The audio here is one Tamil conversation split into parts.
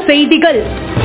செய்திகள்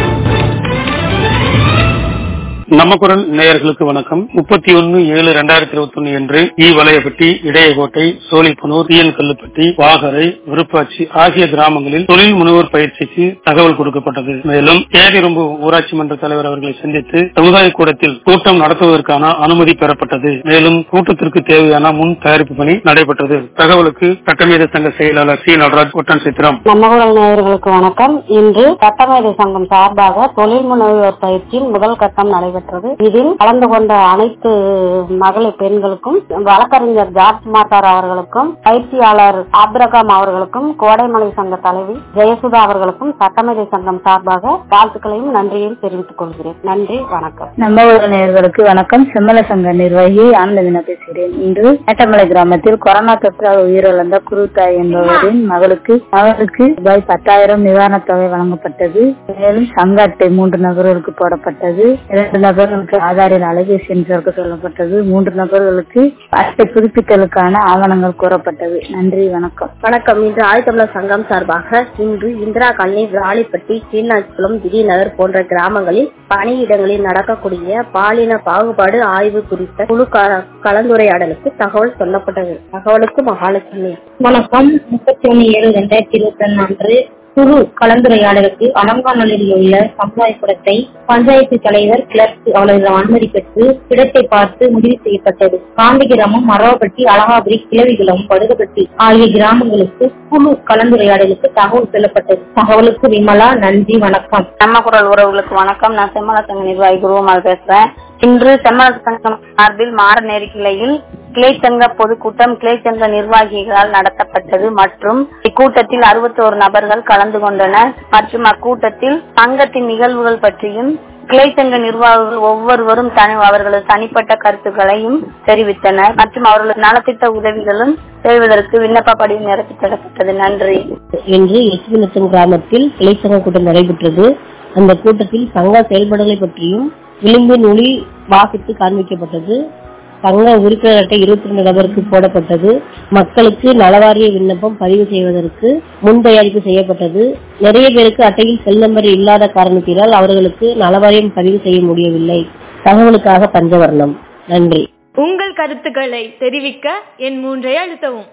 நம்ம குரல் நேயர்களுக்கு வணக்கம் முப்பத்தி ஒன்னு ஏழு ரெண்டாயிரத்தி இருபத்தி ஒன்னு என்று ஈ வலையப்பட்டி இடையகோட்டை சோழிப்பனூர் தீயன் கல்லுப்பட்டி வாகரை விருப்பாச்சி ஆகிய கிராமங்களில் தொழில் முனைவோர் பயிற்சிக்கு தகவல் கொடுக்கப்பட்டது மேலும் ஏரிரும்பு ஊராட்சி மன்ற தலைவர் அவர்களை சந்தித்து சமுதாய கூடத்தில் கூட்டம் நடத்துவதற்கான அனுமதி பெறப்பட்டது மேலும் கூட்டத்திற்கு தேவையான முன் தயாரிப்பு பணி நடைபெற்றது தகவலுக்கு சட்டமேத சங்க செயலாளர் சி நடராஜ் ஒட்டன் சித்திரம் நம்மகுரல் நேயர்களுக்கு வணக்கம் இன்று சட்டமேதை சங்கம் சார்பாக தொழில் முனைவோர் பயிற்சியின் முதல் கட்டம் நடைபெற்றது இதில் கலந்து கொண்ட அனைத்து மகளிர் பெண்களுக்கும் வழக்கறிஞர் ஜார்ஜ் மாட்டார் அவர்களுக்கும் பயிற்சியாளர் ஆப்ரகாம் அவர்களுக்கும் கோடைமலை சங்க தலைவி ஜெயசுதா அவர்களுக்கும் சட்டமேதை சங்கம் சார்பாக வாழ்த்துக்களையும் நன்றியையும் தெரிவித்துக் கொள்கிறேன் நன்றி வணக்கம் நம்ம ஊர் நேயர்களுக்கு வணக்கம் செம்மல சங்க நிர்வாகி ஆனந்தவினா பேசுகிறேன் இன்று மேட்டமலை கிராமத்தில் கொரோனா தொற்றால் உயிரிழந்த குருத்தாய் என்பவரின் மகளுக்கு மகளுக்கு ரூபாய் பத்தாயிரம் நிவாரணத் தொகை வழங்கப்பட்டது மேலும் சங்க அட்டை மூன்று நபர்களுக்கு போடப்பட்டது இரண்டு நபர்களுக்கு ஆதாரில் அலைபேசி எண் சேர்க்க சொல்லப்பட்டது மூன்று நபர்களுக்கு அட்டை புதுப்பித்தலுக்கான ஆவணங்கள் கூறப்பட்டது நன்றி வணக்கம் வணக்கம் இன்று ஆதித்தமிழர் சங்கம் சார்பாக இன்று இந்திரா காலனி விராலிப்பட்டி கீழ்நாச்சிக்குளம் திடீநகர் போன்ற கிராமங்களில் பணியிடங்களில் நடக்கக்கூடிய பாலின பாகுபாடு ஆய்வு குறித்த குழு க- கலந்துரையாடலுக்கு தகவல் சொல்லப்பட்டது தகவலுக்கு மகாலட்சுமி வணக்கம் முப்பத்தி ஒன்னு ஏழு ரெண்டாயிரத்தி இருபத்தி ஒன்னு அன்று குழு கலந்துரையாடலுக்கு அலங்காநல்லூரில் உள்ள சமுதாய கூடத்தை பஞ்சாயத்து தலைவர் கிளர்க் அவர்களது அனுமதி பெற்று இடத்தை பார்த்து முடிவு செய்யப்பட்டது காந்தி கிராமம் மரவப்பட்டி அழகாபுரி கிளவிகுளம் படுகப்பட்டி ஆகிய கிராமங்களுக்கு குழு கலந்துரையாடலுக்கு தகவல் சொல்லப்பட்டது தகவலுக்கு விமலா நன்றி வணக்கம் நம்ம குரல் உறவுகளுக்கு வணக்கம் நான் செம்மல சங்க நிர்வாகி குருவமால் பேசுறேன் இன்று செம்மல சங்கம் சார்பில் மாரநேரி கிளையில் கிளைச்சங்க பொதுக்கூட்டம் கிளைச்சங்க நிர்வாகிகளால் நடத்தப்பட்டது மற்றும் இக்கூட்டத்தில் அறுபத்தோரு நபர்கள் கலந்து கொண்டனர் மற்றும் அக்கூட்டத்தில் சங்கத்தின் நிகழ்வுகள் பற்றியும் கிளைச்சங்க நிர்வாகிகள் ஒவ்வொருவரும் தனி அவர்களது தனிப்பட்ட கருத்துக்களையும் தெரிவித்தனர் மற்றும் அவர்களது நலத்திட்ட உதவிகளும் செய்வதற்கு விண்ணப்ப படிவம் நிரப்பி தரப்பட்டது நன்றி இன்று எஸ்வினத்தன் கிராமத்தில் கிளைச்சங்க கூட்டம் நடைபெற்றது அந்த கூட்டத்தில் சங்க செயல்பாடுகளை பற்றியும் விளிம்பின் ஒளி வாசித்து காண்பிக்கப்பட்டது சங்க உறுப்பினர் அட்டை இருபத்தி ரெண்டு நபருக்கு போடப்பட்டது மக்களுக்கு நலவாரிய விண்ணப்பம் பதிவு செய்வதற்கு முன் தயாரிப்பு செய்யப்பட்டது நிறைய பேருக்கு அட்டையில் செல் நம்பர் இல்லாத காரணத்தினால் அவர்களுக்கு நலவாரியம் பதிவு செய்ய முடியவில்லை தகவலுக்காக பஞ்சவர்ணம் நன்றி உங்கள் கருத்துக்களை தெரிவிக்க என் மூன்றை அழுத்தவும்